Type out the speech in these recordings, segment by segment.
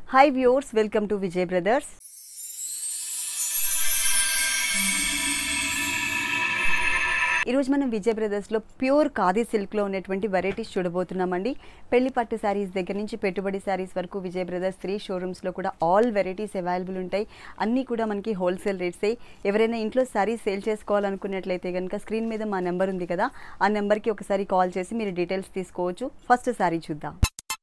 hi viewers welcome to Vijay brothers ఈరోజు మనం Vijay బ్రదర్స్లో pure khadi సిల్క్లో ఉన్నటువంటి వెరైటీస్ చూడబోతున్నామండి పెళ్లి పట్టు శారీస్ దగ్గర నుంచి పెట్టుబడి శారీస్ వరకు విజయ్ బ్రదర్స్ త్రీ షోరూమ్స్లో కూడా ఆల్ వెరైటీస్ అవైలబుల్ ఉంటాయి అన్నీ కూడా మనకి హోల్సేల్ రేట్సే ఎవరైనా ఇంట్లో శారీస్ సేల్ చేసుకోవాలనుకున్నట్లయితే కనుక స్క్రీన్ మీద మా నెంబర్ ఉంది కదా ఆ నెంబర్కి ఒకసారి కాల్ చేసి మీరు డీటెయిల్స్ తీసుకోవచ్చు ఫస్ట్ శారీ చూద్దాం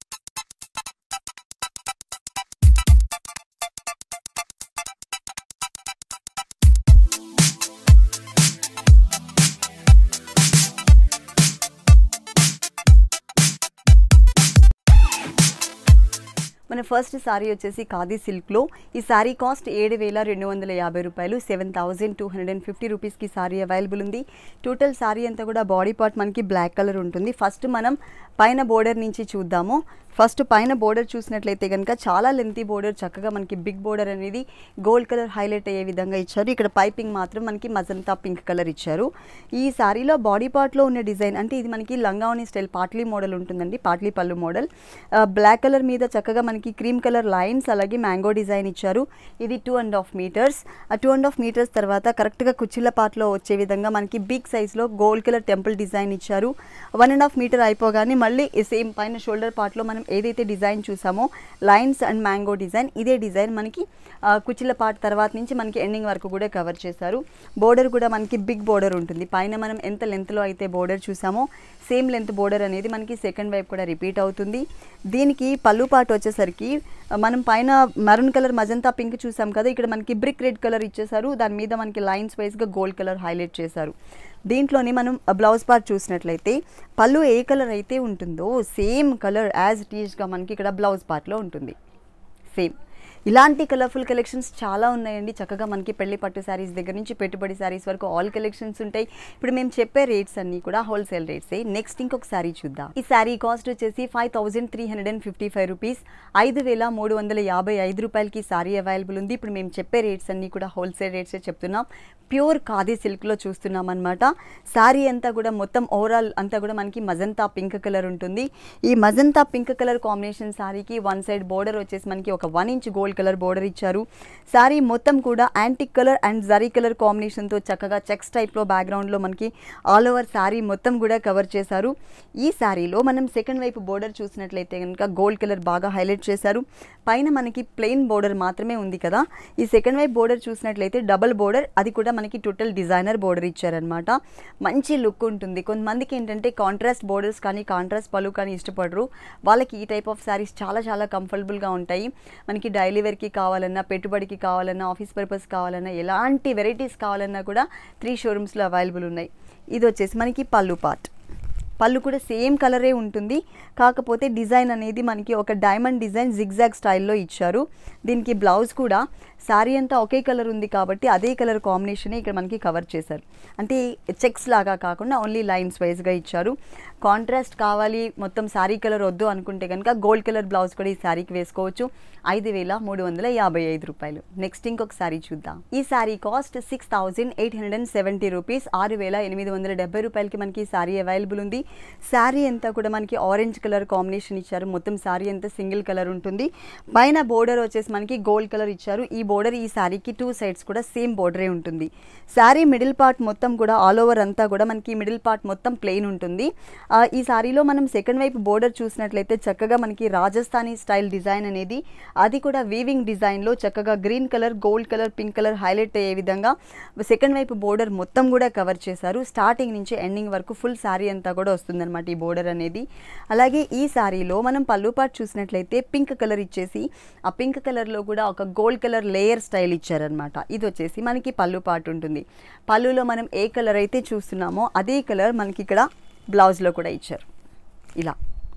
మన ఫస్ట్ శారీ వచ్చేసి ఖాదీ సిల్క్లో ఈ శారీ కాస్ట్ ఏడు వేల రెండు వందల యాభై రూపాయలు seven thousand two hundred and fifty రూపీస్కి శారీ అవైలబుల్ ఉంది టోటల్ శారీ అంతా కూడా బాడీ పార్ట్ మనకి బ్లాక్ కలర్ ఉంటుంది ఫస్ట్ మనం పైన బోర్డర్ నుంచి చూద్దాము ఫస్ట్ పైన బోర్డర్ చూసినట్లయితే కనుక చాలా లెంతీ బోర్డర్ చక్కగా మనకి బిగ్ బోర్డర్ అనేది గోల్డ్ కలర్ హైలైట్ అయ్యే విధంగా ఇచ్చారు ఇక్కడ పైపింగ్ మాత్రం మనకి మజంతా పింక్ కలర్ ఇచ్చారు ఈ శారీలో బాడీ పార్ట్లో ఉన్న డిజైన్ అంటే ఇది మనకి లంగావని స్టైల్ పాట్లీ మోడల్ ఉంటుందండి పాట్లీ పళ్ళు మోడల్ బ్లాక్ కలర్ మీద చక్కగా మనకి క్రీమ్ కలర్ లైన్స్ అలాగే మ్యాంగో డిజైన్ ఇచ్చారు ఇది టూ అండ్ హాఫ్ మీటర్స్ ఆ టూ అండ్ హాఫ్ మీటర్స్ తర్వాత కరెక్ట్గా కుచ్చిళ్ళ పార్ట్లో వచ్చే విధంగా మనకి బిగ్ సైజ్లో గోల్డ్ కలర్ టెంపుల్ డిజైన్ ఇచ్చారు వన్ అండ్ హాఫ్ మీటర్ అయిపోగానే మళ్ళీ సేమ్ పైన షోల్డర్ పార్ట్లో మనం ఏదైతే డిజైన్ చూసామో లైన్స్ అండ్ మ్యాంగో డిజైన్ ఇదే డిజైన్ మనకి కుచ్చిళ్ళ పార్ట్ తర్వాత నుంచి మనకి ఎండింగ్ వరకు కూడా కవర్ చేశారు బోర్డర్ కూడా మనకి బిగ్ బోర్డర్ ఉంటుంది పైన మనం ఎంత లెంత్లో అయితే బోర్డర్ చూసామో సేమ్ లెంత్ బోర్డర్ అనేది మనకి సెకండ్ వైపు కూడా రిపీట్ అవుతుంది దీనికి పళ్ళు పాటు వచ్చేసరికి మనం పైన మెరూన్ కలర్ మజంతా పింక్ చూసాం కదా ఇక్కడ మనకి బ్రిక్ రెడ్ కలర్ ఇచ్చేసారు దాని మీద మనకి లైన్స్ వైజ్గా గోల్డ్ కలర్ హైలైట్ చేశారు దీంట్లోనే మనం బ్లౌజ్ పార్ట్ చూసినట్లయితే పళ్ళు ఏ కలర్ అయితే ఉంటుందో సేమ్ కలర్ యాజ్ టీజ్గా మనకి ఇక్కడ బ్లౌజ్ పార్ట్లో ఉంటుంది సేమ్ ఇలాంటి కలర్ఫుల్ కలెక్షన్స్ చాలా ఉన్నాయండి చక్కగా మనకి పెళ్లి పట్టు శారీస్ దగ్గర నుంచి పెట్టుబడి శారీస్ వరకు ఆల్ కలెక్షన్స్ ఉంటాయి ఇప్పుడు మేము చెప్పే రేట్స్ అన్ని కూడా హోల్సేల్ రేట్సే నెక్స్ట్ ఇంకొక శారీ చూద్దాం ఈ శారీ కాస్ట్ వచ్చేసి five thousand three hundred and fifty five rupees ఐదు వేల మూడు వందల యాభై ఐదు రూపాయలకి శారీ అవైలబుల్ ఉంది ఇప్పుడు మేము చెప్పే రేట్స్ అన్ని కూడా హోల్సేల్ రేట్సే చెప్తున్నాం ప్యూర్ ఖాదీ సిల్క్లో చూస్తున్నాం అనమాట శారీ అంతా కూడా మొత్తం ఓవరాల్ అంతా కూడా మనకి మజంతా పింక్ కలర్ ఉంటుంది ఈ మజంతా పింక్ కలర్ కాంబినేషన్ శారీకి వన్ సైడ్ బోర్డర్ వచ్చేసి మనకి ఒక one inch gold colour border ఇచ్చారు శారీ మొత్తం కూడా antique colour and zari colour కాంబినేషన్తో చక్కగా చెక్స్ టైప్లో బ్యాక్గ్రౌండ్లో మనకి ఆల్ ఓవర్ శారీ మొత్తం కూడా కవర్ చేశారు ఈ శారీలో మనం సెకండ్ వైపు బోర్డర్ చూసినట్లయితే కనుక గోల్డ్ కలర్ బాగా హైలైట్ చేశారు పైన మనకి ప్లెయిన్ బోర్డర్ మాత్రమే ఉంది కదా ఈ సెకండ్ వైపు బోర్డర్ చూసినట్లయితే డబల్ బోర్డర్ అది కూడా మనకి టోటల్ డిజైనర్ బోర్డర్ ఇచ్చారనమాట మంచి లుక్ ఉంటుంది కొంతమందికి ఏంటంటే కాంట్రాస్ట్ బోర్డర్స్ కానీ కాంట్రాస్ట్ పలు కానీ ఇష్టపడరు వాళ్ళకి ఈ టైప్ ఆఫ్ శారీస్ చాలా చాలా కంఫర్టబుల్గా ఉంటాయి మనకి డైలీ వేర్కి కావాలన్నా పెట్టుబడికి కావాలన్నా ఆఫీస్ పర్పస్ కావాలన్నా ఎలాంటి వెరైటీస్ కావాలన్నా కూడా త్రీ షోరూమ్స్లో అవైలబుల్ ఉన్నాయి ఇది వచ్చేసి మనకి పళ్ళు పార్ట్ పళ్ళు కూడా సేమ్ కలరే ఉంటుంది కాకపోతే డిజైన్ అనేది మనకి ఒక డైమండ్ డిజైన్ జిగ్జాగ్ స్టైల్లో ఇచ్చారు దీనికి బ్లౌజ్ కూడా శారీ అంతా ఒకే కలర్ ఉంది కాబట్టి అదే కలర్ కాంబినేషనే ఇక్కడ మనకి కవర్ చేశారు అంటే చెక్స్ లాగా కాకుండా ఓన్లీ లైన్స్ వైజ్గా ఇచ్చారు కాంట్రాస్ట్ కావాలి మొత్తం శారీ కలర్ వద్దు అనుకుంటే కనుక గోల్డ్ కలర్ బ్లౌజ్ కూడా ఈ శారీకి వేసుకోవచ్చు ఐదు వేల మూడు వందల యాభై ఐదు రూపాయలు నెక్స్ట్ ఇంకొక శారీ చూద్దాం ఈ sari cost six thousand eight hundred and seventy rupees ఆరు వేల ఎనిమిది వందల డెబ్బై రూపాయలకి మనకి శారీ అవైలబుల్ ఉంది శారీ అంతా కూడా మనకి ఆరెంజ్ కలర్ కాంబినేషన్ ఇచ్చారు మొత్తం శారీ అంతా సింగిల్ కలర్ ఉంటుంది పైన బోర్డర్ వచ్చేసి మనకి గోల్డ్ కలర్ ఇచ్చారు ఈ బోర్డర్ ఈ శారీకి టూ సైడ్స్ కూడా సేమ్ బోర్డరే ఉంటుంది శారీ మిడిల్ పార్ట్ మొత్తం కూడా ఆల్ ఓవర్ అంతా కూడా మనకి మిడిల్ పార్ట్ మొత్తం ప్లెయిన్ ఉంటుంది ఈ శారీలో మనం సెకండ్ వైపు బోర్డర్ చూసినట్లయితే చక్కగా మనకి రాజస్థానీ స్టైల్ డిజైన్ అనేది అది కూడా వీవింగ్ డిజైన్లో చక్కగా green colour gold colour pink colour highlight అయ్యే విధంగా సెకండ్ వైపు బోర్డర్ మొత్తం కూడా కవర్ చేశారు స్టార్టింగ్ నుంచి ఎండింగ్ వరకు ఫుల్ శారీ అంతా కూడా వస్తుందన్నమాట ఈ బోర్డర్ అనేది అలాగే ఈ శారీలో మనం పళ్ళు పార్ట్ చూసినట్లయితే పింక్ కలర్ ఇచ్చేసి ఆ పింక్ కలర్లో కూడా ఒక గోల్డ్ కలర్ లేయర్ స్టైల్ ఇచ్చారనమాట ఇది వచ్చేసి మనకి పళ్ళు పార్ట్ ఉంటుంది పళ్ళులో మనం ఏ కలర్ అయితే చూస్తున్నామో అదే కలర్ మనకి ఇక్కడ బ్లౌజ్లో కూడా ఇచ్చారు ఇలా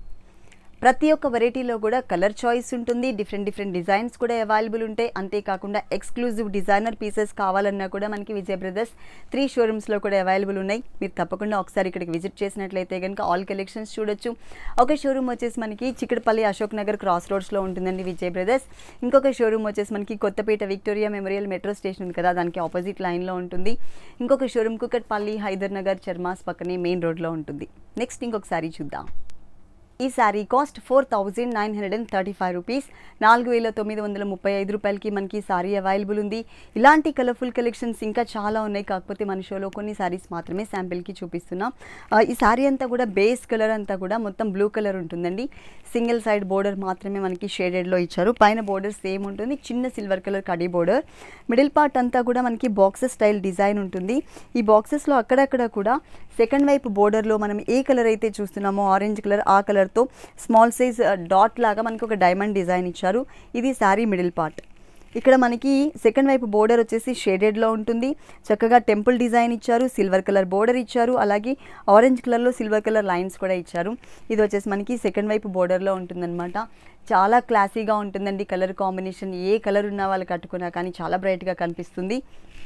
ప్రతి ఒక్క వెరైటీలో కూడా కలర్ చాయిస్ ఉంటుంది డిఫరెంట్ డిఫరెంట్ డిజైన్స్ కూడా అవైలబుల్ ఉంటాయి అంతేకాకుండా ఎక్స్క్లూజివ్ డిజైనర్ పీసెస్ కావాలన్నా కూడా మనకి విజయ్ బ్రదర్స్ త్రీ షోరూమ్స్లో కూడా అవైలబుల్ ఉన్నాయి మీరు తప్పకుండా ఒకసారి ఇక్కడికి విజిట్ చేసినట్లయితే కనుక ఆల్ కలెక్షన్స్ చూడొచ్చు ఒక షోరూమ్ వచ్చేసి మనకి చిక్కడపల్లి అశోక్ నగర్ క్రాస్ రోడ్స్లో ఉంటుందండి విజయ్ బ్రదర్స్ ఇంకొక షోరూమ్ వచ్చేసి మనకి Kothapet Victoria memorial metro station ఉంది కదా దానికి ఆపోజిట్ లైన్లో ఉంటుంది ఇంకొక షోరూమ్ కుకట్పల్లి హైదర్ నగర్ చర్మాస్ పక్కనే మెయిన్ రోడ్లో ఉంటుంది నెక్స్ట్ ఇంకొకసారి చూద్దాం ఈ sari cost four thousand nine hundred and thirty five rupees నాలుగు వేల తొమ్మిది వందల ముప్పై ఐదు రూపాయలకి మనకి శారీ అవైలబుల్ ఉంది ఇలాంటి కలర్ఫుల్ కలెక్షన్స్ ఇంకా చాలా ఉన్నాయి కాకపోతే మన షోలో కొన్ని శారీస్ మాత్రమే శాంపిల్కి చూపిస్తున్నాం ఆ, ఈ శారీ అంతా కూడా బేస్ కలర్ అంతా కూడా మొత్తం బ్లూ కలర్ ఉంటుందండి సింగిల్ సైడ్ బోర్డర్ మాత్రమే మనకి షేడెడ్లో ఇచ్చారు పైన బోర్డర్ సేమ్ ఉంటుంది చిన్న సిల్వర్ కలర్ కడీ బోర్డర్ మిడిల్ పార్ట్ అంతా కూడా మనకి బాక్సెస్ స్టైల్ డిజైన్ ఉంటుంది ఈ బాక్సెస్లో అక్కడక్కడ కూడా సెకండ్ వైపు బోర్డర్లో మనం ఏ కలర్ అయితే చూస్తున్నామో ఆరెంజ్ కలర్ ఆ కలర్తో స్మాల్ సైజ్ డాట్ లాగా మనకి ఒక డైమండ్ డిజైన్ ఇచ్చారు ఇది శారీ మిడిల్ పార్ట్ ఇక్కడ మనకి సెకండ్ వైపు బోర్డర్ వచ్చేసి షేడెడ్లో ఉంటుంది చక్కగా టెంపుల్ డిజైన్ ఇచ్చారు సిల్వర్ కలర్ బోర్డర్ ఇచ్చారు అలాగే ఆరెంజ్ కలర్లో సిల్వర్ కలర్ లైన్స్ కూడా ఇచ్చారు ఇది వచ్చేసి మనకి సెకండ్ వైపు బోర్డర్లో ఉంటుందన్నమాట చాలా క్లాసీగా ఉంటుందండి కలర్ కాంబినేషన్ ఏ కలర్ ఉన్న వాళ్ళు కట్టుకున్నా కానీ చాలా బ్రైట్గా కనిపిస్తుంది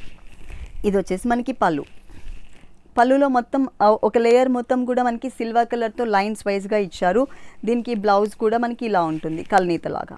ఇది వచ్చేసి మనకి పళ్ళు పళ్ళులో మొత్తం ఆ, ఒక లేయర్ మొత్తం కూడా మనకి సిల్వర్ కలర్తో లైన్స్ వైజ్గా ఇచ్చారు దీనికి బ్లౌజ్ కూడా మనకి ఇలా ఉంటుంది కల్నీతలాగా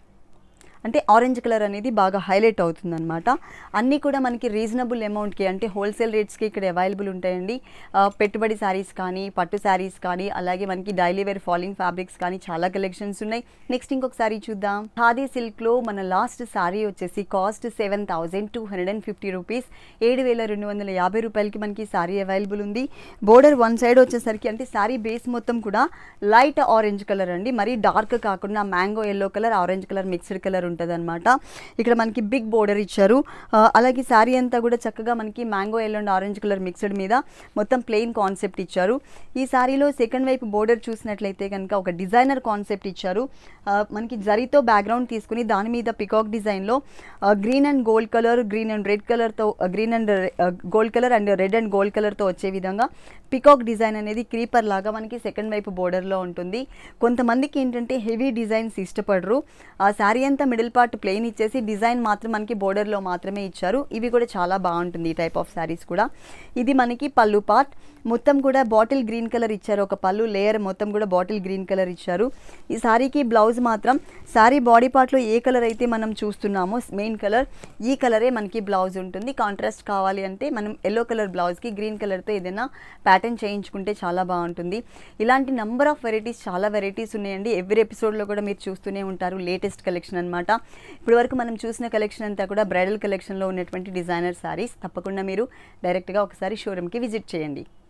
అంటే ఆరెంజ్ కలర్ అనేది బాగా హైలైట్ అవుతుంది అనమాట అన్నీ కూడా మనకి రీజనబుల్ అమౌంట్కి అంటే హోల్సేల్ రేట్స్కి ఇక్కడ అవైలబుల్ ఉంటాయండి ఆ, పెట్టుబడి శారీస్ కానీ పట్టు శారీస్ కానీ అలాగే మనకి డైలీ వేర్ ఫాలింగ్ ఫ్యాబ్రిక్స్ కానీ చాలా కలెక్షన్స్ ఉన్నాయి నెక్స్ట్ ఇంకొక శారీ చూద్దాం ఖాదీ సిల్క్లో మన లాస్ట్ శారీ వచ్చేసి cost seven thousand two hundred and fifty rupees ఏడు వేల రెండు వందల యాభై రూపాయలకి మనకి శారీ అవైలబుల్ ఉంది బోర్డర్ వన్ సైడ్ వచ్చేసరికి అంటే శారీ బేస్ మొత్తం కూడా లైట్ ఆరెంజ్ కలర్ అండి మరీ డార్క్ కాకుండా mango yellow colour orange colour mixed colour ఉంటుంది అనమాట ఇక్కడ మనకి బిగ్ బోర్డర్ ఇచ్చారు ఆ, అలాగే శారీ అంతా కూడా చక్కగా మనకి mango yellow and orange colour mixed మీద మొత్తం ప్లెయిన్ కాన్సెప్ట్ ఇచ్చారు ఈ శారీలో సెకండ్ వైపు బోర్డర్ చూసినట్లయితే కనుక ఒక డిజైనర్ కాన్సెప్ట్ ఇచ్చారు ఆ, మనకి జరీతో బ్యాక్గ్రౌండ్ తీసుకుని దాని మీద పికాక్ డిజైన్లో green and gold colour green and red కలర్తో green and gold colour and red and gold కలర్తో వచ్చే విధంగా పికాక్ డిజైన్ అనేది క్రీపర్ లాగా మనకి సెకండ్ వైపు బోర్డర్లో ఉంటుంది కొంతమందికి ఏంటంటే హెవీ డిజైన్స్ ఇష్టపడరు ఆ శారీ అంతా మిడిల్ పార్ట్ ప్లెయిన్ ఇచ్చేసి డిజైన్ మాత్రం మనకి బోర్డర్లో మాత్రమే ఇచ్చారు ఇవి కూడా చాలా బాగుంటుంది ఈ టైప్ ఆఫ్ శారీస్ కూడా ఇది మనకి పళ్ళు పార్ట్ మొత్తం కూడా బాటిల్ గ్రీన్ కలర్ ఇచ్చారు ఒక పళ్ళు లేయర్ మొత్తం కూడా బాటిల్ గ్రీన్ కలర్ ఇచ్చారు ఈ శారీకి బ్లౌజ్ మాత్రం శారీ బాడీ పార్ట్లో ఏ కలర్ అయితే మనం చూస్తున్నామో మెయిన్ కలర్ ఈ కలరే మనకి బ్లౌజ్ ఉంటుంది కాంట్రాస్ట్ కావాలి అంటే మనం ఎల్లో కలర్ బ్లౌజ్కి గ్రీన్ కలర్తో ఏదైనా ప్యాటర్న్ చేయించుకుంటే చాలా బాగుంటుంది ఇలాంటి నంబర్ ఆఫ్ వెరైటీస్ చాలా వెరైటీస్ ఉన్నాయండి ఎవ్రీ ఎపిసోడ్లో కూడా మీరు చూస్తూనే ఉంటారు లేటెస్ట్ కలెక్షన్ అనమాట ఇప్పటి వరకు మనం చూసిన కలెక్షన్ అంతా కూడా బ్రైడల్ కలెక్షన్లో ఉన్నటువంటి డిజైనర్ శారీస్ తప్పకుండా మీరు డైరెక్ట్గా ఒకసారి షోరూమ్కి విజిట్ చేయండి